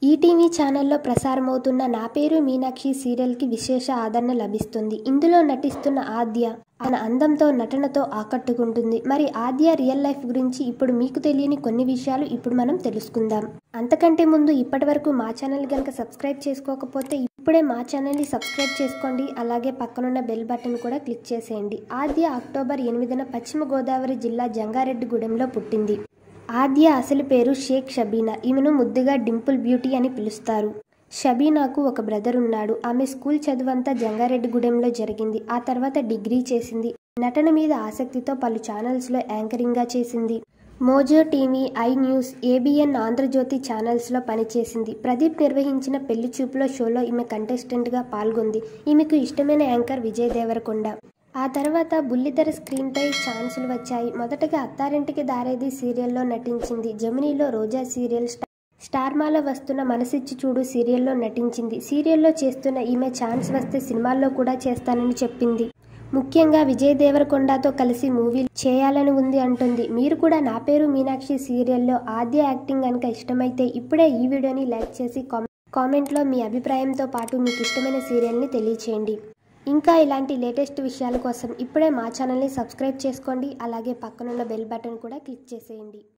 ETV ఛానల్లో ప్రసారమవుతున్న నా పేరు మీనాక్షి సీరియల్కి విశేష ఆదరణ లభిస్తుంది ఇందులో నటిస్తున్న ఆద్య తన అందంతో నటనతో ఆకట్టుకుంటుంది మరి ఆద్య రియల్ లైఫ్ గురించి ఇప్పుడు మీకు తెలియని కొన్ని విషయాలు ఇప్పుడు మనం తెలుసుకుందాం అంతకంటే ముందు ఇప్పటి వరకు మా ఛానల్ కనుక సబ్స్క్రైబ్ చేసుకోకపోతే ఇప్పుడే మా ఛానల్ని సబ్స్క్రైబ్ చేసుకోండి అలాగే పక్కనున్న బెల్ బటన్ కూడా క్లిక్ చేసేయండి ఆద్య అక్టోబర్ ఎనిమిదిన పశ్చిమ గోదావరి జిల్లా జంగారెడ్డిగూడెంలో పుట్టింది ఆద్య అసలు పేరు షేక్ షబీనా ఈమెను ముద్దుగా డింపుల్ బ్యూటీ అని పిలుస్తారు షబీనాకు ఒక బ్రదర్ ఉన్నాడు ఆమె స్కూల్ చదువంతా జంగారెడ్డిగూడెంలో జరిగింది ఆ తర్వాత డిగ్రీ చేసింది నటన మీద ఆసక్తితో పలు ఛానల్స్లో యాంకరింగ్గా చేసింది Mojo TV I news ABN Andhrajyothi ఛానల్స్లో పనిచేసింది ప్రదీప్ నిర్వహించిన పెళ్లి చూపులో షోలో ఈమె కంటెస్టెంట్గా పాల్గొంది ఈమెకు ఇష్టమైన యాంకర్ విజయ్ దేవరకొండ ఆ తర్వాత బుల్లితెర స్క్రీన్పై ఛాన్సులు వచ్చాయి మొదటగా అత్తారింటికి దారేది సీరియల్లో నటించింది జమినీలో రోజా సీరియల్ స్టా- స్టార్మాలో వస్తున్న మనసిచ్చి చూడు సీరియల్లో నటించింది సీరియల్లో చేస్తున్న ఈమె ఛాన్స్ వస్తే సినిమాల్లో కూడా చేస్తానని చెప్పింది ముఖ్యంగా విజయ్ దేవరకొండతో కలిసి మూవీ చేయాలని ఉంది అంటుంది మీరు కూడా నా పేరు మీనాక్షి సీరియల్లో ఆద్య యాక్టింగ్ కనుక ఇష్టమైతే ఇప్పుడే ఈ వీడియోని లైక్ చేసి కామె- కామెంట్లో మీ అభిప్రాయంతో పాటు మీకు ఇష్టమైన సీరియల్ని తెలియచేయండి ఇంకా ఇలాంటి లేటెస్ట్ విషయాల కోసం ఇప్పుడే మా ఛానల్ని సబ్స్క్రైబ్ చేసుకోండి అలాగే పక్కనున్న బెల్ బటన్ కూడా క్లిక్ చేసేయండి